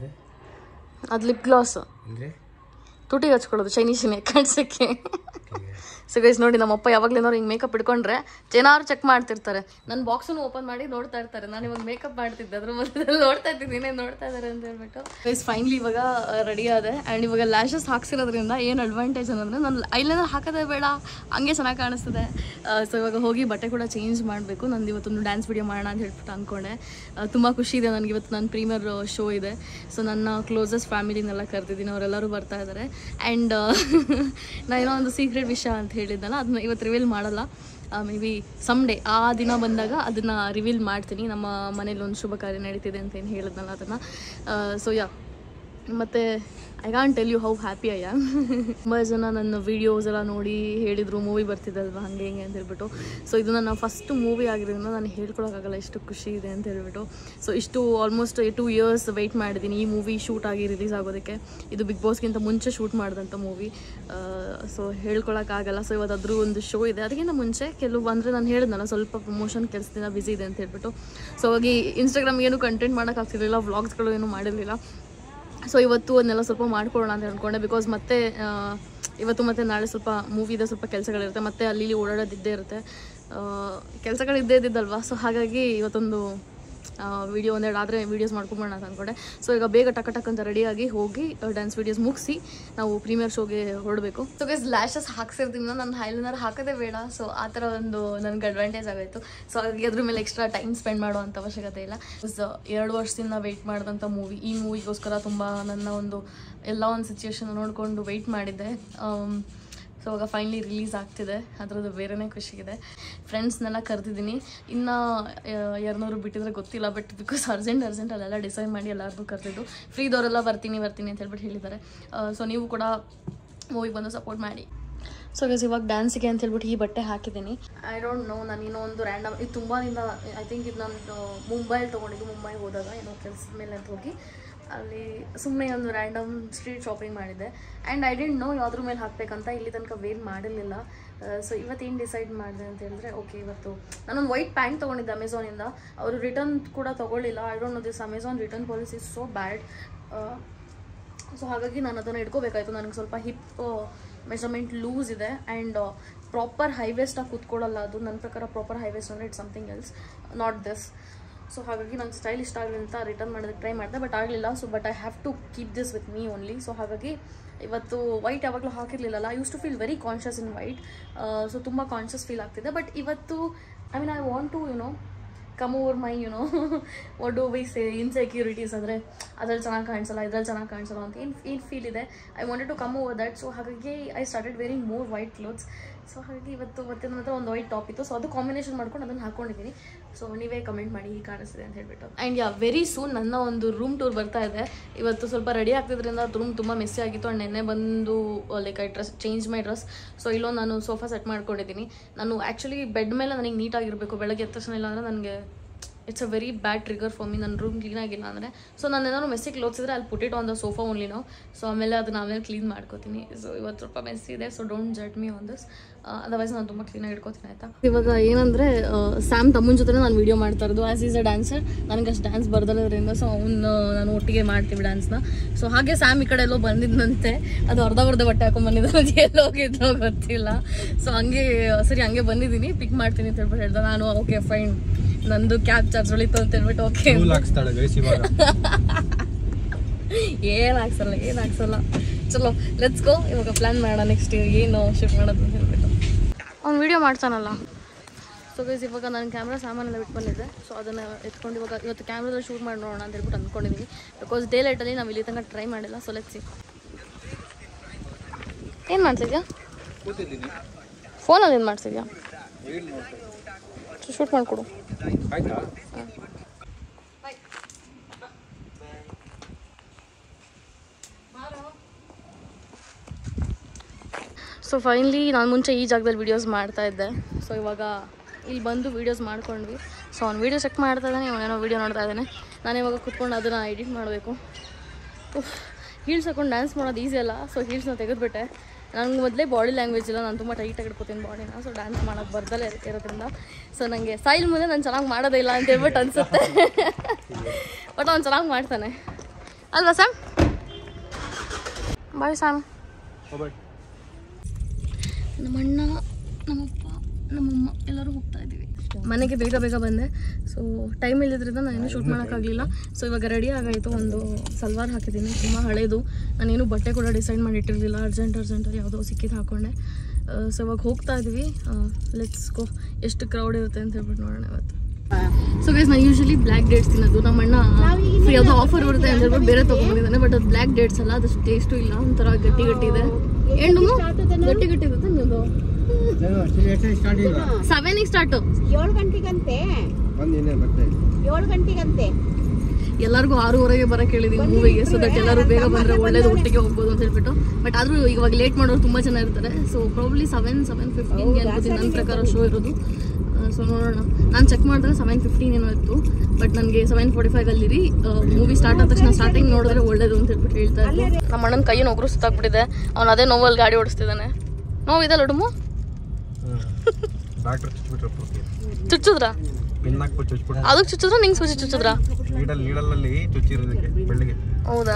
ಅಂದರೆ ಅದು lip gloss ಅಂದರೆ ತುಟಿಗೆ ಹಚ್ಕೊಳ್ಳೋದು ಶೈನಿ ಶೈನಿ ಕಾಣಿಸೋಕ್ಕೆ ಸೊ ಗೈಸ್ ನೋಡಿ ನಮ್ಮಪ್ಪ ಯಾವಾಗಲೇನಾದ್ರು ಹಿಂಗೆ ಮೇಕಪ್ ಇಟ್ಕೊಂಡ್ರೆ ಏನಾದ್ರು ಚೆಕ್ ಮಾಡ್ತಿರ್ತಾರೆ ನನ್ನ ಬಾಕ್ಸನ್ನು ಓಪನ್ ಮಾಡಿ ನೋಡ್ತಾ ಇರ್ತಾರೆ ನಾನು ಇವಾಗ ಮೇಕಪ್ ಮಾಡ್ತಿದ್ದೆ ಅದ್ರ ಮಧ್ಯದಲ್ಲಿ ನೋಡ್ತಾ ಇದ್ದೀನಿ ಏನೇನು ನೋಡ್ತಾ ಇದ್ದಾರೆ ಅಂತ ಹೇಳ್ಬಿಟ್ಟು ಗೈಸ್ ಫೈನ್ಲಿ ಇವಾಗ ರೆಡಿ ಆದೆ ಆ್ಯಂಡ್ ಇವಾಗ ಲ್ಯಾಶಸ್ ಹಾಕ್ಸಿರೋದ್ರಿಂದ ಏನು ಅಡ್ವಾಂಟೇಜ್ ಅನ್ನೋದ್ರೆ ನಾನು ಐಲೈನರ್ ಹಾಕೋದೇ ಬೇಡ ಹಂಗೆ ಚೆನ್ನಾಗಿ ಕಾಣಿಸ್ತದೆ ಸೊ ಇವಾಗ ಹೋಗಿ ಬಟ್ಟೆ ಕೂಡ ಚೇಂಜ್ ಮಾಡಬೇಕು ನಂದು ಇವತ್ತೊಂದು ಡ್ಯಾನ್ಸ್ ವಿಡಿಯೋ ಮಾಡೋಣ ಅಂತ ಹೇಳ್ಬಿಟ್ಟು ಅಂದ್ಕೊಂಡೆ ತುಂಬ ಖುಷಿ ಇದೆ ನನಗೆ ಇವತ್ತು ನನ್ನ ಪ್ರೀಮಿಯರ್ ಶೋ ಇದೆ ಸೊ ನನ್ನ ಕ್ಲೋಸೆಸ್ಟ್ ಫ್ಯಾಮಿಲಿನೆಲ್ಲ ಕರೆದಿದ್ದೀನಿ ಅವರೆಲ್ಲರೂ ಬರ್ತಾ ಇದ್ದಾರೆ ಆ್ಯಂಡ್ ನಾನು ಏನೋ ಒಂದು ಸೀಕ್ರೆಟ್ ವಿಷಯ ಅಂತ ಹೇಳಿದ್ದಲ್ಲ ಅದನ್ನ ಇವತ್ತು ರಿವೀಲ್ ಮಾಡಲ್ಲ ಮೇ ಬಿ ಡೇ ಆ ದಿನ ಬಂದಾಗ ಅದನ್ನು ರಿವೀಲ್ ಮಾಡ್ತೀನಿ ನಮ್ಮ ಮನೇಲಿ ಒಂದು ಶುಭ ಕಾರ್ಯ ನಡೀತಿದೆ ಅಂತ ಏನು ಹೇಳಿದ್ನಲ್ಲ ಅದನ್ನು ಸೊ ಯಾ ಮತ್ತು I can't tell you how happy I am ತುಂಬ ಜನ ನನ್ನ ವೀಡಿಯೋಸ್ ಎಲ್ಲ ನೋಡಿ ಹೇಳಿದರು ಮೂವಿ ಬರ್ತಿದ್ದಲ್ವ ಹಾಗೆ ಹಿಂಗೆ ಅಂತ ಹೇಳ್ಬಿಟ್ಟು ಸೊ ಇದು ನನ್ನ ಫಸ್ಟ್ ಮೂವಿ ಆಗಿರೋದ್ರಿಂದ ನಾನು ಹೇಳ್ಕೊಳಕ್ಕಾಗಲ್ಲ ಎಷ್ಟು ಖುಷಿ ಇದೆ ಅಂತ ಹೇಳ್ಬಿಟ್ಟು ಸೊ ಇಷ್ಟು ಆಲ್ಮೋಸ್ಟ್ ಟೂ ಇಯರ್ಸ್ ವೆಯ್ಟ್ ಮಾಡಿದ್ದೀನಿ ಈ ಮೂವಿ ಶೂಟ್ ಆಗಿ ರಿಲೀಸ್ ಆಗೋದಕ್ಕೆ ಇದು ಬಿಗ್ ಬಾಸ್ಗಿಂತ ಮುಂಚೆ ಶೂಟ್ ಮಾಡಿದಂಥ ಮೂವಿ ಸೊ ಹೇಳ್ಕೊಳಕ್ಕಾಗಲ್ಲ ಸೊ ಇವತ್ತು ಅದ್ರ ಒಂದು ಶೋ ಇದೆ ಅದಕ್ಕಿಂತ ಮುಂಚೆ ಕೆಲವು ಅಂದರೆ ನಾನು ಹೇಳಿದ್ನಲ್ಲ ಸ್ವಲ್ಪ ಪ್ರಮೋಷನ್ ಕೆಲಸ ದಿನ ಬ್ಯುಸಿ ಇದೆ ಅಂತ ಹೇಳ್ಬಿಟ್ಟು ಸೊ ಹಾಗಾಗಿ ಇನ್ಸ್ಟಾಗ್ರಾಮ್ಗೆ ಏನು ಕಂಟೆಂಟ್ ಮಾಡೋಕ್ಕಾಗ್ತಿರ್ಲಿಲ್ಲ ವ್ಲಾಗ್ಸ್ಗಳು ಏನು ಮಾಡಿರಲಿಲ್ಲ ಸೊ ಇವತ್ತು ಅದನ್ನೆಲ್ಲ ಸ್ವಲ್ಪ ಮಾಡ್ಕೊಳ್ಳೋಣ ಅಂತ ಅಂದ್ಕೊಂಡೆ ಬಿಕಾಸ್ ಮತ್ತೆ ಆ, ಇವತ್ತು ಮತ್ತು ನಾಳೆ ಸ್ವಲ್ಪ ಮೂವಿದ ಸ್ವಲ್ಪ ಕೆಲಸಗಳಿರುತ್ತೆ ಮತ್ತೆ ಅಲ್ಲಿ ಇಲ್ಲಿ ಓಡಾಡೋದಿದ್ದೇ ಇರುತ್ತೆ ಕೆಲಸಗಳು ಇದ್ದೇ ಇದ್ದಿದ್ದಲ್ವಾ ಸೊ ಹಾಗಾಗಿ ಇವತ್ತೊಂದು ವಿಡಿಯೋ ಒಂದೆರಡು ಆದರೆ ವೀಡಿಯೋಸ್ ಮಾಡ್ಕೊಂಬೋಣ ಅಂತ ಅಂದ್ಕೊಂಡೆ ಸೊ ಈಗ ಬೇಗ ಟಕ ಟಕ್ ಅಂತ ರೆಡಿಯಾಗಿ ಹೋಗಿ ಡ್ಯಾನ್ಸ್ ವೀಡಿಯೋಸ್ ಮುಗಿಸಿ ನಾವು ಪ್ರೀಮಿಯರ್ ಶೋಗೆ ಹೊರಡಬೇಕು ಸೊ ಗೈಸ್ ಲ್ಯಾಶಸ್ ಹಾಕ್ಸಿರ್ತೀನಿ ನಾನು ಹೈಲೈನರ್ ಹಾಕೋದೇ ಬೇಡ ಸೊ ಆ ಥರ ಒಂದು ನನಗೆ ಅಡ್ವಾಂಟೇಜ್ ಆಗೋಯ್ತು ಸೊ ಹಾಗಾಗಿ ಅದ್ರ ಮೇಲೆ ಎಕ್ಸ್ಟ್ರಾ ಟೈಮ್ ಸ್ಪೆಂಡ್ ಮಾಡುವಂಥ ಅವಶ್ಯಕತೆ ಇಲ್ಲ ಸೊ ಎರಡು ವರ್ಷದಿಂದ ವೆಯ್ಟ್ ಮಾಡಿದಂಥ ಮೂವಿ ಈ ಮೂವಿಗೋಸ್ಕರ ತುಂಬ ನನ್ನ ಒಂದು ಎಲ್ಲ ಒಂದು ಸಿಚುವೇಶನ್ ನೋಡಿಕೊಂಡು ವೆಯ್ಟ್ ಮಾಡಿದ್ದೆ ಆಮ್, ಸೊ ಇವಾಗ ಫೈನಲಿ ರಿಲೀಸ್ ಆಗ್ತಿದೆ ಅದರದ್ದು ಬೇರೆನೇ ಖುಷಿ ಇದೆ ಫ್ರೆಂಡ್ಸ್ನೆಲ್ಲ ಕರೆದಿದ್ದೀನಿ ಇನ್ನು ಎರಡುನೂರು ಬಿಟ್ಟಿದ್ರೆ ಗೊತ್ತಿಲ್ಲ ಬಟ್ ಬಿಕಾಸ್ ಅರ್ಜೆಂಟ್ ಅರ್ಜೆಂಟ್ ಅಲ್ಲೆಲ್ಲ ಡಿಸೈಡ್ ಮಾಡಿ ಎಲ್ಲರಿಗೂ ಕರೆದಿದ್ದು ಫ್ರೀದವರೆಲ್ಲ ಬರ್ತೀನಿ ಬರ್ತೀನಿ ಅಂತ ಹೇಳ್ಬಿಟ್ಟು ಹೇಳಿದ್ದಾರೆ ಸೊ ನೀವು ಕೂಡ ಮೂವಿಗೆ ಬಂದು ಸಪೋರ್ಟ್ ಮಾಡಿ ಸೊ ಗಸ್ ಇವಾಗ ಡ್ಯಾನ್ಸಿಗೆ ಅಂತ ಹೇಳ್ಬಿಟ್ಟು ಈ ಬಟ್ಟೆ ಹಾಕಿದ್ದೀನಿ ಐ ಡೋಂಟ್ ನೋ ನಾನು ಇನ್ನೂ ಒಂದು ರ್ಯಾಂಡಮ್ ಇದು ತುಂಬಾ ದಿನ ಐ ಥಿಂಕ್ ಇದು ನಾನು ಮುಂಬೈಲಿ ತೊಗೊಂಡಿದ್ದು ಮುಂಬೈಗೆ ಹೋದಾಗ ಏನೋ ಕೆಲಸದ ಮೇಲೆ ಅಂತ ಹೋಗಿ ಅಲ್ಲಿ ಸುಮ್ಮನೆ ಒಂದು ರ್ಯಾಂಡಮ್ ಸ್ಟ್ರೀಟ್ ಶಾಪಿಂಗ್ ಮಾಡಿದ್ದೆ ಆ್ಯಂಡ್ ಐ ಡೆಂಟ್ ನೋ ಯಾವ್ದ್ರ ಮೇಲೆ ಹಾಕಬೇಕಂತ ಇಲ್ಲಿ ತನಕ ವೇರ್ ಮಾಡಿರಲಿಲ್ಲ ಸೊ ಇವತ್ತೇನು ಡಿಸೈಡ್ ಮಾಡಿದೆ ಅಂತ ಹೇಳಿದ್ರೆ ಓಕೆ ಇವತ್ತು ನಾನೊಂದು ವೈಟ್ ಪ್ಯಾಂಟ್ ತೊಗೊಂಡಿದ್ದೆ ಅಮೆಝಾನಿಂದ ಅವರು ರಿಟರ್ನ್ ಕೂಡ ತೊಗೊಳ್ಳಿಲ್ಲ I don't know this Amazon return policy is so bad so ಹಾಗಾಗಿ ನಾನು ಅದನ್ನು ಇಟ್ಕೋಬೇಕಾಯ್ತು ನನಗೆ ಸ್ವಲ್ಪ ಹಿಪ್ ಮೆಷರ್ಮೆಂಟ್ ಲೂಸ್ ಇದೆ ಆ್ಯಂಡ್ ಪ್ರಾಪರ್ ಹೈವೇಸ್ಟಾಗಿ ಕೂತ್ಕೊಳ್ಳಲ್ಲ ಅದು ನನ್ನ ಪ್ರಕಾರ ಪ್ರಾಪರ್ ಹೈವೇಸ್ಟ್ ಅಂದರೆ it something else not this so ಹಾಗಾಗಿ ನಂಗೆ ಸ್ಟೈಲ್ ಇಷ್ಟ ಆಗಲಿ ಅಂತ ರಿಟರ್ನ್ ಮಾಡೋದಕ್ಕೆ ಟ್ರೈ ಮಾಡಿದೆ ಬಟ್ ಆಗಲಿಲ್ಲ so but I have to keep this with me only so ಹಾಗಾಗಿ ಇವತ್ತು ವೈಟ್ ಯಾವಾಗಲೂ ಹಾಕಿರಲಿಲ್ಲಲ್ಲ I use to feel very conscious in white so ತುಂಬ ಕಾನ್ಷಿಯಸ್ ಫೀಲ್ ಆಗ್ತಿದೆ ಬಟ್ ಇವತ್ತು I mean I want to you know come over my you know what do we say insecurities ಅಂದರೆ ಅದ್ರಲ್ಲಿ ಚೆನ್ನಾಗಿ ಕಾಣಿಸಲ್ಲ ಇದ್ರಲ್ಲಿ ಚೆನ್ನಾಗಿ ಕಾಣಿಸಲ್ಲ ಅಂತ ಏನು ಏನು ಫೀಲ್ ಇದೆ I wanted to come over that so ಹಾಗಾಗಿ I started wearing more white clothes so ಹಾಗಾಗಿ ಇವತ್ತು ಮತ್ತೆ ನನ್ನ ಹತ್ರ ಒಂದು ವೈಟ್ ಟಾಪ್ ಇತ್ತು ಸೊ ಅದು ಕಾಂಬಿನೇಷನ್ ಮಾಡ್ಕೊಂಡು ಅದನ್ನು ಹಾಕೊಂಡಿದ್ದೀನಿ ಸೊ ನೀವೇ ಕಮೆಂಟ್ ಮಾಡಿ ಹೀಗೆ ಕಾಣಿಸ್ತಿದೆ ಅಂತ ಹೇಳ್ಬಿಟ್ಟು ಆ್ಯಂಡ್ ಯಾ ವೆರಿ ಸೂನ್ ನನ್ನ ಒಂದು ರೂಮ್ ಟೂರ್ ಬರ್ತಾ ಇದೆ ಇವತ್ತು ಸ್ವಲ್ಪ ರೆಡಿ ಆಗ್ತಿದ್ರಿಂದ ರೂಮ್ ತುಂಬ ಮೆಸ್ಸಿ ಆಗಿತ್ತು ಆ್ಯಂಡ್ ನೆನ್ನೆ ಬಂದು like I dress change my dress so ಇಲ್ಲೊಂದು ನಾನು ಸೋಫಾ ಸೆಟ್ ಮಾಡ್ಕೊಂಡಿದ್ದೀನಿ ನಾನು ಆ್ಯಕ್ಚುಲಿ ಬೆಡ್ ಮೇಲೆ ನನಗೆ ನೀಟಾಗಿರಬೇಕು ಬೆಳಗ್ಗೆ ಎದ್ದ ತಕ್ಷಣ ಇಲ್ಲ ಅಂದರೆ ನನಗೆ it's a very bad trigger for me ನನ್ನ ರೂಮ್ ಕ್ಲೀನ್ ಆಗಿಲ್ಲ ಅಂದರೆ ಸೊ ನಾನು ಏನಾದ್ರು ಮೆಸ್ಸಿ ಕ್ಲೋತ್ಸ್ ಇದ್ರೆ ಅಲ್ಲಿ put it on the sofa only ನಾವು ಸೊ ಆಮೇಲೆ ಅದನ್ನ ಆಮೇಲೆ ಕ್ಲೀನ್ ಮಾಡ್ಕೋತೀನಿ ಸೊ ಇವತ್ತು ಸ್ವಲ್ಪ ಮೆಸ್ಸಿ ಇದೆ so don't judge me on this otherwise ನಾನು ತುಂಬ ಕ್ಲೀನಾಗಿ ಇಟ್ಕೋತೀನಿ ಆಯಿತಾ ಇವಾಗ ಏನಂದರೆ ಸ್ಯಾಮ್ ತಮ್ಮನ ಜೊತೆ ನಾನು ವೀಡಿಯೋ ಮಾಡ್ತಾ ಇರೋದು ಆ್ಯಸ್ ಈಸ್ ಅ ಡ್ಯಾನ್ಸರ್ ನನಗೆ ಅಷ್ಟು ಡ್ಯಾನ್ಸ್ ಬರ್ದಲ್ಲದ್ರಿಂದ ಸೊ ಅವ್ನು ನಾನು ಒಟ್ಟಿಗೆ ಮಾಡ್ತೀವಿ ಡ್ಯಾನ್ಸ್ನ ಸೊ ಹಾಗೆ ಸ್ಯಾಮ್ ಈ ಕಡೆ ಎಲ್ಲೋ ಬಂದಿದ್ದಂತೆ ಅದು ಅರ್ಧ ಬರ್ಧ ಬಟ್ಟೆ ಹಾಕೊಂಡ್ ಬಂದಿದ್ದ ಅದು ಎಲ್ಲೋ ಹೋಗಿದ್ನೋ ಗೊತ್ತಿಲ್ಲ ಸೊ ಹಂಗೆ ಸರಿ ಹಂಗೆ ಬಂದಿದ್ದೀನಿ ಪಿಕ್ ಮಾಡ್ತೀನಿ ಅಂತ ಹೇಳ್ಬಿಟ್ಟು ಹೇಳ್ದೆ ನಾನು ಓಕೆ ಫೈನ್ ನಂದು ಕ್ಯಾಬ್ ಚಾರ್ಜ್ ಉಳಿತು ಅಂತ ಹೇಳ್ಬಿಟ್ಟು ಓಕೆ ರೂಲ್ ಹಾಕ್ಸ್ತಾಳೆ ಗೈಸ್ ಇವಾಗ ಏನು ಹಾಕ್ಸಲ್ಲ ಏನು ಹಾಕ್ಸಲ್ಲ ಚಲೋ ಲೆಟ್ಸ್ ಗೋ ಇವಾಗ ಪ್ಲ್ಯಾನ್ ಮಾಡೋಣ ನೆಕ್ಸ್ಟ್ ಏನು ಶಿಫ್ಟ್ ಮಾಡೋದು ಅಂತ ಹೇಳ್ಬಿಟ್ಟು ಅವ್ನು ವೀಡಿಯೋ ಮಾಡ್ತಾನಲ್ಲ ಸೊ ಗೈಸ್ ಇವಾಗ ನಾನು ಕ್ಯಾಮ್ರಾ ಸಾಮಾನೆಲ್ಲ ಬಿಟ್ಟು ಬಂದಿದ್ದೆ ಸೊ ಅದನ್ನು ಎತ್ಕೊಂಡು ಇವಾಗ ಇವತ್ತು ಕ್ಯಾಮ್ರಾದಲ್ಲಿ ಶೂಟ್ ಮಾಡಿ ನೋಡೋಣ ಅಂತ ಹೇಳ್ಬಿಟ್ಟು ಅಂದ್ಕೊಂಡಿದ್ದೀನಿ ಬಿಕಾಸ್ ಡೇ ಲೈಟಲ್ಲಿ ನಾವು ಇಲ್ಲಿ ತನಕ ಟ್ರೈ ಮಾಡಿಲ್ಲ ಸೊ ಲೆಟ್ಸಿ ಏನು ಮಾಡ್ತಿದ್ಯಾ ಫೋನಲ್ಲಿ ಏನು ಮಾಡ್ತಿದ್ಯಾ ಶೂಟ್ ಮಾಡಿಕೊಡು ಆಯ್ತಾ ಸೊ ಫೈನಲಿ ನಾನು ಮುಂಚೆ ಈ ಜಾಗದಲ್ಲಿ ವೀಡಿಯೋಸ್ ಮಾಡ್ತಾ ಇದ್ದೆ ಸೊ ಇವಾಗ ಇಲ್ಲಿ ಬಂದು ವೀಡಿಯೋಸ್ ಮಾಡ್ಕೊಂಡ್ವಿ ಸೊ ಅವ್ನು ವೀಡಿಯೋ ಚೆಕ್ ಮಾಡ್ತಾ ಇದ್ದಾನೆ ಅವನೇನೋ ವೀಡಿಯೋ ನೋಡ್ತಾ ಇದ್ದಾನೆ ನಾನು ಇವಾಗ ಕುತ್ಕೊಂಡು ಅದನ್ನು ಎಡಿಟ್ ಮಾಡಬೇಕು ಹೀಲ್ಸ್ ಹಾಕೊಂಡು ಡ್ಯಾನ್ಸ್ ಮಾಡೋದು ಈಸಿ ಅಲ್ಲ ಸೊ ಹೀಲ್ಸ್ನ ತೆಗೆದುಬಿಟ್ಟೆ ನನಗೆ ಮೊದಲೇ ಬಾಡಿ ಲ್ಯಾಂಗ್ವೇಜ್ ಇಲ್ಲ ನಾನು ತುಂಬ ಟೈಟಾಗಿ ಇಟ್ಕೋತೀನಿ ಬಾಡಿನ ಸೊ ಡ್ಯಾನ್ಸ್ ಮಾಡೋಕ್ಕೆ ಬರ್ದಲ್ಲೇ ಇರೋದ್ರಿಂದ ಸೊ ನನಗೆ ಸ್ಟೈಲ್ ಮುಂದೆ ನಾನು ಚೆನ್ನಾಗಿ ಮಾಡೋದೇ ಇಲ್ಲ ಅಂತ ಹೇಳ್ಬಿಟ್ಟು ಅನಿಸುತ್ತೆ ಬಟ್ ಅವ್ನು ಚೆನ್ನಾಗಿ ಮಾಡ್ತಾನೆ ಅಲ್ವಾ ಸ್ಯಾಮ್ ಬಾಯ್ ಸ್ಯಾಮ್ ನಮ್ಮ ಅಣ್ಣ ನಮ್ಮಪ್ಪ ನಮ್ಮಮ್ಮ ಎಲ್ಲರೂ ಹೋಗ್ತಾ ಇದ್ದೀವಿ ಮನೆಗೆ ಬೇಗ ಬೇಗ ಬಂದೆ ಸೊ ಟೈಮ್ ಇಲ್ಲದ್ರಿಂದ ನಾನೇನು ಶೂಟ್ ಮಾಡೋಕ್ಕಾಗಲಿಲ್ಲ ಸೊ ಇವಾಗ ರೆಡಿ ಆಗಾಯಿತು ಒಂದು ಸಲ್ವಾರ್ ಹಾಕಿದ್ದೀನಿ ತುಂಬ ಹಳೇದು ನಾನೇನು ಬಟ್ಟೆ ಕೂಡ ಡಿಸೈಡ್ ಮಾಡಿ ಇಟ್ಟಿರಲಿಲ್ಲ ಅರ್ಜೆಂಟ್ ಅರ್ಜೆಂಟಲ್ಲಿ ಯಾವುದೋ ಸಿಕ್ಕಿದ್ದು ಹಾಕ್ಕೊಂಡೆ ಸೊ ಇವಾಗ ಹೋಗ್ತಾ ಇದ್ದೀವಿ ಲೆಟ್ಸ್ ಗೋ ಎಷ್ಟು ಕ್ರೌಡ್ ಇರುತ್ತೆ ಅಂತ ಹೇಳ್ಬಿಟ್ಟು ನೋಡೋಣ ಇವತ್ತು ಸೊ ಗೈಸ್ ನಾನು ಯೂಶಲಿ ಬ್ಲ್ಯಾಕ್ ಡೇಟ್ಸ್ ತಿನ್ನೋದು ನಮ್ಮ ಅಣ್ಣ ಯಾವುದೋ ಆಫರ್ ಬರುತ್ತೆ ಅಂತ ಹೇಳ್ಬಿಟ್ಟು ಬೇರೆ ತೊಗೊಂಡಿದ್ದಾನೆ ಬಟ್ ಅದು ಬ್ಲ್ಯಾಕ್ ಡೇಟ್ಸ್ ಅಲ್ಲ ಅದಷ್ಟು ಟೇಸ್ಟು ಇಲ್ಲ ಒಂಥರ ಗಟ್ಟಿ ಗಟ್ಟಿ ಇದೆ ಏನು ಗಟ್ಟಿ ಗಟ್ಟಿ ಇರುತ್ತೆ ನೀವು ಸೆವೆನಿಗೆ ಸ್ಟಾರ್ಟು ಏಳು ಗಂಟೆಗಂತೆ ಬಂದಿನ್ನೇ ಬರ್ತಾ ಏಳು ಗಂಟೆಗಂತೆ ಎಲ್ಲರಿಗೂ ಆರೂವರೆಗೆ ಬರಕ್ಕೆ ಹೇಳಿದೀನಿ ಮೂವಿಗೆ ಸೊ ದಟ್ ಎಲ್ಲರೂ ಬೇಗ ಬಂದ್ರೆ ಒಳ್ಳೇದು ಒಟ್ಟಿಗೆ ಹೋಗ್ಬೋದು ಅಂತ ಹೇಳ್ಬಿಟ್ಟು ಬಟ್ ಆದ್ರೂ ಇವಾಗ ಲೇಟ್ ಮಾಡೋರು ತುಂಬಾ ಜನ ಇರ್ತಾರೆ ಸೊ ಪ್ರಾಬ್ಲಿ ಸೆವೆನ್ ಸೆವೆನ್ ಫಿಫ್ಟೀನ್ಗೆ ಅನ್ಕೋತೀನಿ ನನ್ನ ಪ್ರಕಾರ ಶೋ ಇರೋದು ಸೊ ನೋಡೋಣ ನಾನು ಚೆಕ್ ಮಾಡಿದ್ರೆ ಸೆವೆನ್ ಫಿಫ್ಟೀನ್ ಏನೋ ಇತ್ತು ಬಟ್ ನನಗೆ ಸೆವೆನ್ ಫೋರ್ಟಿ ಫೈವ್ ಅಲ್ಲಿರಿ ಮೂವಿ ಸ್ಟಾರ್ಟ್ ಆದ ತಕ್ಷಣ ಸ್ಟಾರ್ಟಿಂಗ್ ನೋಡಿದ್ರೆ ಒಳ್ಳೇದು ಅಂತ ಹೇಳ್ಬಿಟ್ಟು ಹೇಳ್ತಾ ಇದ್ರು ನಮ್ಮ ಅಣ್ಣನ ಕೈ ನೋಗ್ರು ಸುತ್ತಾಕ್ಬಿಟ್ಟಿದೆ ಅವ್ನು ಅದೇ ನೋವಲ್ಲಿ ಗಾಡಿ ಓಡಿಸ್ತಿದ್ದಾನೆ ನೋವಿದೆ ಲಡುಮು ಡಾಕ್ಟರ್ ಚುಚ್ಬಿಟ್ರೆ ಪೂರ್ತಿ ಚುಚ್ಚುದ್ರಾ ಪಿನ್ ಹಾಕ್ಬಿಟ್ಟು ಚುಚ್ಬಿಟ್ಟು ಅದಕ್ಕೆ ಚುಚ್ಚಿದ್ರ ನಿಂಗೆ ಸೂಜಿ ಚುಚ್ಚುದ್ರಾ ನೀಡಲ್ ನೀಡಲಲ್ಲಿ ಚುಚ್ಚಿರೋದಕ್ಕೆ ಬೆಳ್ಳಿಗೆ ಹೌದಾ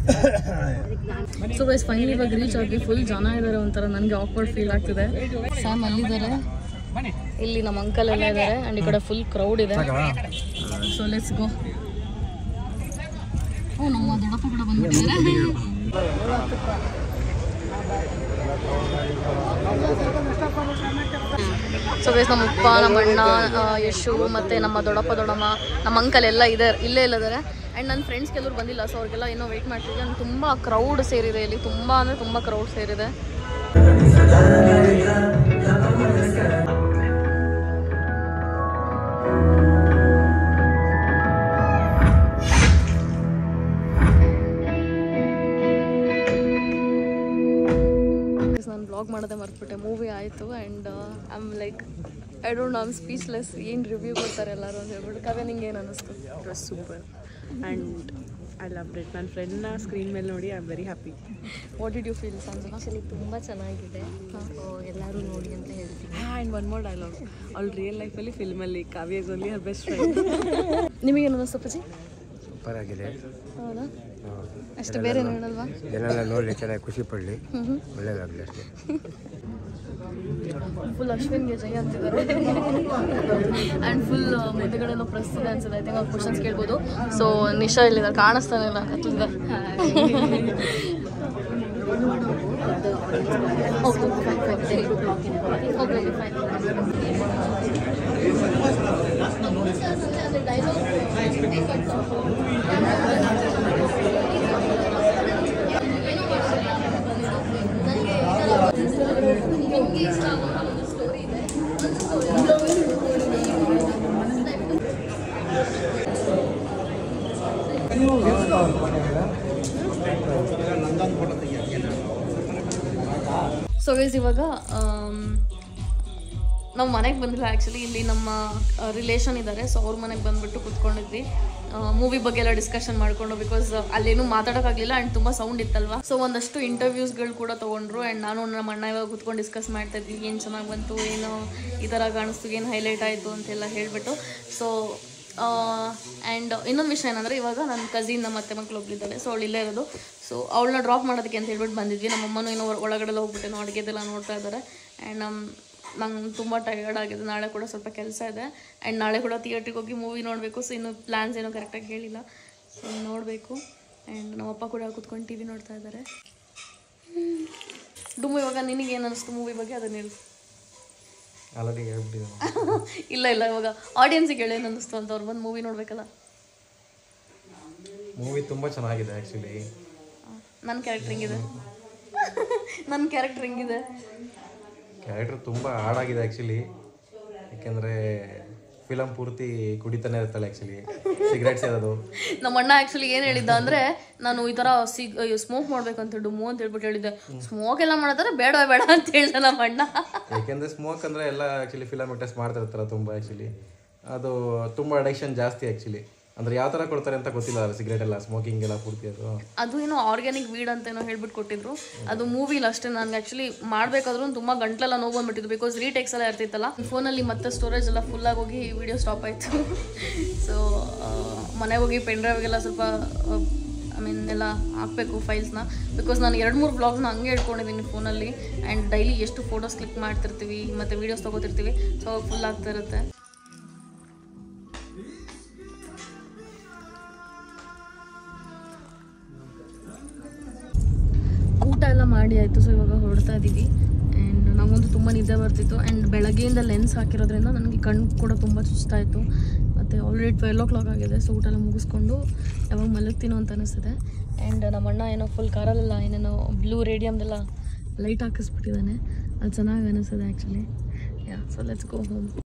ಸೊ ಗೈಸ್ ಫೈನಲಿ ಇವಾಗ ರೀಚ್ ಆಗಿ ಫುಲ್ ಜನ ಇದ್ದಾರೆ ಒಂಥರ ನನಗೆ ಆಕ್ವರ್ಡ್ ಫೀಲ್ ಆಗ್ತಿದೆ ಸ್ಯಾಮ್ ಅಲ್ಲಿದ್ದಾರೆ ಇಲ್ಲಿ ನಮ್ಮ ಅಂಕಲ್ ಎಲ್ಲ ಇದ್ದಾರೆ ಆ್ಯಂಡ್ ಈ ಕಡೆ ಫುಲ್ ಕ್ರೌಡ್ ಇದೆ ಸೊ ಲೆಟ್ಸ್ ಗೋ ಓ ನಮ್ಮ ದೊಡ್ಡಪ್ಪ ಕೂಡ ಬಂದ್ಬಿಟ್ಟಿದ್ದಾರೆ ಸೊ ಗೈಸ್ ನಮ್ಮ ಅಪ್ಪ ನಮ್ಮ ಅಣ್ಣ ಆ, ಯಶು ಮತ್ತು ನಮ್ಮ ದೊಡ್ಡಪ್ಪ ದೊಡ್ಡಮ್ಮ ನಮ್ಮ ಅಂಕಲ್ ಎಲ್ಲ ಇದೆ ಇಲ್ಲೇ ಇಲ್ಲಿದ್ದಾರೆ ಆ್ಯಂಡ್ ನನ್ನ ಫ್ರೆಂಡ್ಸ್ ಕೆಲವರು ಬಂದಿಲ್ಲ ಸೊ ಅವ್ರಿಗೆಲ್ಲ ಏನೋ ವೆಯ್ಟ್ ಮಾಡ್ತಿದ್ದೆ ನಾನು ತುಂಬ ಕ್ರೌಡ್ ಸೇರಿದೆ ಇಲ್ಲಿ ತುಂಬ ಅಂದರೆ ತುಂಬ ಕ್ರೌಡ್ ಸೇರಿದೆ ನಾನು ಬ್ಲಾಗ್ ಮಾಡೋದೇ ಮರ್ತ್ಬಿಟ್ಟೆ ಮೂವಿ ಆಯಿತು and I am like I don't know um speechless ಏನು ರಿವ್ಯೂ ಕೊಡ್ತಾರೆ ಎಲ್ಲರೂ ಅಂತ ಹೇಳ್ಬಿಟ್ಟು ಕವೆ ನಿಂಗೆ ಏನು ಅನ್ನಿಸ್ತು it was super and I love it ನನ್ನ ಫ್ರೆಂಡ್ನ ಸ್ಕ್ರೀನ್ ಮೇಲೆ ನೋಡಿ I am very happy what did you feel Sanjana actually ತುಂಬ ಚೆನ್ನಾಗಿದೆ ಸೊ ಎಲ್ಲರೂ ನೋಡಿ ಅಂತ ಹೇಳ್ತೀನಿ ಆ್ಯಂಡ್ ಒನ್ ಮೋರ್ ಡೈಲಾಗ್ ಅವ್ಳು ರಿಯಲ್ ಲೈಫಲ್ಲಿ ಫಿಲ್ಮಲ್ಲಿ Kavya's only her best friend ನಿಮಗೇನು ಅನ್ನಿಸ್ತು ಪಜಿ ಸೂಪರ್ ಆಗಿದೆ ಹೌದಾ ಅಷ್ಟು ಬೇರೆ ಹೇಳಲ್ವಾ ಜನ ನೋಡಿ ಚೆನ್ನಾಗಿ ಖುಷಿ ಪಡಲಿ ಒಳ್ಳೇದಾಗಲಿ ಅಷ್ಟೇ ಫುಲ್ ಅಶ್ವಿನ್ಗೆ ಜೈ ಅಂತಿದ್ದಾರೆ ಆ್ಯಂಡ್ ಫುಲ್ ಮುಂದೆಗಡೆಲ್ಲ ಪ್ರೆಸ್ ಇದೆ ಅನ್ಸುತ್ತೆ ಐ ಥಿಂಕ್ ಅವ್ರು ಕ್ವಶನ್ಸ್ ಕೇಳ್ಬೋದು ಸೊ ನಿಶಾ ಇಲ್ಲಿದ್ದಾರೆ ಕಾಣಿಸ್ತಾನೆ ಇಲ್ಲ ಕತ್ಲಿದೆ okay okay okay fine so guys ಇವಾಗ ಆಮ್, ನಾವು ಮನೆಗೆ ಬಂದಿಲ್ಲ ಆ್ಯಕ್ಚುಲಿ ಇಲ್ಲಿ ನಮ್ಮ ರಿಲೇಷನ್ ಇದ್ದಾರೆ ಸೊ ಅವ್ರ ಮನೆಗೆ ಬಂದುಬಿಟ್ಟು ಕುತ್ಕೊಂಡಿದ್ವಿ ಮೂವಿ ಬಗ್ಗೆ ಎಲ್ಲ ಡಿಸ್ಕಷನ್ ಮಾಡಿಕೊಂಡು ಬಿಕಾಸ್ ಅಲ್ಲೇನು ಮಾತಾಡೋಕ್ಕಾಗಲಿಲ್ಲ ಆ್ಯಂಡ್ ತುಂಬ ಸೌಂಡ್ ಇತ್ತಲ್ವಾ ಸೊ ಒಂದಷ್ಟು ಇಂಟರ್ವ್ಯೂಸ್ಗಳು ಕೂಡ ತೊಗೊಂಡ್ರು ಆ್ಯಂಡ್ ನಾನು ನಮ್ಮ ಅಣ್ಣ ಇವಾಗ ಕುತ್ಕೊಂಡು ಡಿಸ್ಕಸ್ ಮಾಡ್ತಾ ಇದ್ವಿ ಏನು ಚೆನ್ನಾಗಿ ಬಂತು ಏನು ಈ ಥರ ಕಾಣಿಸ್ತು ಏನು ಹೈಲೈಟ್ ಆಯಿತು ಅಂತೆಲ್ಲ ಹೇಳಿಬಿಟ್ಟು ಸೊ ಆ್ಯಂಡ್ ಇನ್ನೊಂದು ವಿಷಯ ಏನಂದರೆ ಇವಾಗ ನನ್ನ ಕಸಿನ್ ನಮ್ಮ ಅತ್ತೆ ಮಕ್ಕಳು ಒಬ್ಳಿದ್ದಾಳೆ ಸೊ ಅವಳು ಇಲ್ಲೇ ಇರೋದು ಸೊ ಅವಳನ್ನ ಡ್ರಾಪ್ ಮಾಡೋದಕ್ಕೆ ಅಂತ ಹೇಳ್ಬಿಟ್ಟು ಬಂದಿದ್ವಿ ನಮ್ಮ ಅಮ್ಮನೂ ಏನೋ ಹೊರ- ಒಳಗಡೆ ಹೋಗ್ಬಿಟ್ಟೇನೋ ಅಡುಗೆದೆಲ್ಲ ನೋಡ್ತಾ ಇದ್ದಾರೆ ಆ್ಯಂಡ್ ನಮ್ಮ ನಂಗೆ ತುಂಬ ಟಯರ್ಡ್ ಆಗಿದೆ ನಾಳೆ ಕೂಡ ಸ್ವಲ್ಪ ಕೆಲಸ ಇದೆ ಆ್ಯಂಡ್ ನಾಳೆ ಕೂಡ ಥಿಯೇಟ್ರಿಗೆ ಹೋಗಿ ಮೂವಿ ನೋಡಬೇಕು ಸೊ ಇನ್ನು ಪ್ಲ್ಯಾನ್ಸ್ ಏನೋ ಕರೆಕ್ಟಾಗಿ ಹೇಳಿಲ್ಲ ಸೊ ನೋಡಬೇಕು ಆ್ಯಂಡ್ ನಮ್ಮಪ್ಪ ಕೂಡ ಕೂತ್ಕೊಂಡು ಟಿ ವಿ ನೋಡ್ತಾ ಇದ್ದಾರೆ ಡುಮ್ಮು ಇವಾಗ ನಿನಗೆ ಏನು ಅನಿಸ್ತು ಮೂವಿ ಬಗ್ಗೆ ಅದನ್ನ ಹೇಳು ಆಲ್ರೆಡಿ ಹೇಳ್ಬಿಟ್ಟಿದ್ದೀನಿ ಇಲ್ಲ ಇಲ್ಲ ಇವಾಗ ಆಡಿಯನ್ಸಿಗೆ ಹೇಳಿ ಏನು ಅನ್ನಿಸ್ತು ಅಂತ ಅವ್ರು ಬಂದು ಮೂವಿ ನೋಡಬೇಕಲ್ಲ ಮೂವಿ ತುಂಬ ಚೆನ್ನಾಗಿದೆ ಆ್ಯಕ್ಚುಲಿ ನನ್ನ ಕ್ಯಾರೆಕ್ಟರ್ ಹೆಂಗಿದೆ ನನ್ನ ಕ್ಯಾರೆಕ್ಟರ್ ಹೆಂಗಿದೆ ಕ್ಯಾರೆಕ್ಟರ್ ತುಂಬ ಹಾಡಾಗಿದೆ ಆ್ಯಕ್ಚುಲಿ ಯಾಕೆಂದರೆ ಫಿಲಮ್ ಪೂರ್ತಿ ಕುಡಿತಾನೆ ಇರ್ತಾಳೆ ಆ್ಯಕ್ಚುಲಿ ಸಿಗರೇಟ್ಸ್ ಇರೋದು ನಮ್ಮ ಅಣ್ಣ ಆ್ಯಕ್ಚುಲಿ ಏನು ಹೇಳಿದ್ದ ಅಂದರೆ ನಾನು ಈ ಥರ ಸಿಗ್ ಸ್ಮೋಕ್ ಮಾಡ್ಬೇಕಂತ ಡುಮ್ಮು ಅಂತ ಹೇಳ್ಬಿಟ್ಟು ಹೇಳಿದ್ದೆ ಸ್ಮೋಕ್ ಎಲ್ಲ ಮಾಡತ್ತಾರೆ ಬೇಡ ಬೇಡ ಅಂತ ಹೇಳ್ದೆ ನಮ್ಮ ಅಣ್ಣ ಯಾಕೆಂದರೆ ಸ್ಮೋಕ್ ಅಂದರೆ ಎಲ್ಲ ಆ್ಯಕ್ಚುಲಿ ಫಿಲಮ್ ಟೆಸ್ಟ್ ಮಾಡ್ತಿರ್ತಾರೆ ತುಂಬ ಆ್ಯಕ್ಚುಲಿ ಅದು ತುಂಬ ಅಡಿಕ್ಷನ್ ಜಾಸ್ತಿ ಆ್ಯಕ್ಚುಲಿ ಅಂದರೆ ಯಾವ ಥರ ಕೊಡ್ತಾರೆ ಅಂತ ಗೊತ್ತಿಲ್ಲ ಸಿಗರೇಟ್ ಎಲ್ಲ ಸ್ಮೋಕಿಂಗ್ ಎಲ್ಲ ಪೂರ್ತಿ ಅದು ಅದು ಏನೋ ಆರ್ಗ್ಯಾನಿಕ್ ವೀಡ್ ಅಂತ ಏನೋ ಹೇಳ್ಬಿಟ್ಟು ಕೊಟ್ಟಿದ್ರು ಅದು ಮೂವಿಲಿ ಅಷ್ಟೇ ನನಗೆ ಆ್ಯಕ್ಚುಲಿ ಮಾಡಬೇಕಾದ್ರೂ ತುಂಬ ಗಂಟ್ಲೆಲ್ಲ ನೋವು ಬಂದ್ಬಿಟ್ಟಿದ್ದು ಬಿಕಾಸ್ ರೀಟೇಕ್ಸ್ ಎಲ್ಲ ಇರ್ತಿತ್ತಲ್ಲ ಫೋನಲ್ಲಿ ಮತ್ತೆ ಸ್ಟೋರೇಜ್ ಎಲ್ಲ ಫುಲ್ಲಾಗಿ ಹೋಗಿ ವಿಡಿಯೋ ಸ್ಟಾಪ್ ಆಯಿತು ಸೊ ಮನೆಗೆ ಹೋಗಿ ಪೆನ್ ಡ್ರೈವ್ಗೆಲ್ಲ ಸ್ವಲ್ಪ ಐ ಮೀನ್ ಎಲ್ಲ ಹಾಕಬೇಕು ಫೈಲ್ಸ್ನ ಬಿಕಾಸ್ ನಾನು ಎರಡು ಮೂರು ಬ್ಲಾಗ್ಸ್ನ ಹಂಗೆ ಇಟ್ಕೊಂಡಿದ್ದೀನಿ ಫೋನಲ್ಲಿ ಆ್ಯಂಡ್ ಡೈಲಿ ಎಷ್ಟು ಫೋಟೋಸ್ ಕ್ಲಿಕ್ ಮಾಡ್ತಿರ್ತೀವಿ ಮತ್ತು ವೀಡಿಯೋಸ್ ತೊಗೋತಿರ್ತೀವಿ ಸೊ ಫುಲ್ ಆಗ್ತಾ ಇರುತ್ತೆ ಊಟ ಎಲ್ಲ ಮಾಡಿ ಆಯಿತು ಸೊ ಇವಾಗ ಹೊರಡ್ತಾ ಇದ್ದೀವಿ ಆ್ಯಂಡ್ ನಮಗಂತೂ ತುಂಬ ನಿದ್ದೆ ಬರ್ತಿತ್ತು ಆ್ಯಂಡ್ ಬೆಳಗ್ಗೆಯಿಂದ ಲೆನ್ಸ್ ಹಾಕಿರೋದ್ರಿಂದ ನನಗೆ ಕಣ್ಣು ಕೂಡ ತುಂಬ ಚುಚ್ತಾ ಇತ್ತು ಮತ್ತು ಆಲ್ರೆಡಿ ಟ್ವೆಲ್ ಓ ಕ್ಲಾಕ್ ಆಗಿದೆ ಸೊ ಊಟ ಎಲ್ಲ ಮುಗಿಸ್ಕೊಂಡು ಯಾವಾಗ ಮಲಗ್ತೀನೋ ಅಂತ ಅನಿಸ್ತಿದೆ ಆ್ಯಂಡ್ ನಮ್ಮ ಅಣ್ಣ ಏನೋ ಫುಲ್ ಕಾರಲ್ಲೆಲ್ಲ ಏನೇನೋ ಬ್ಲೂ ರೇಡಿಯಮ್ದೆಲ್ಲ ಲೈಟ್ ಹಾಕಿಸ್ಬಿಟ್ಟಿದ್ದಾನೆ ಅದು ಚೆನ್ನಾಗಿ ಅನಿಸ್ತದೆ actually yeah so let's go home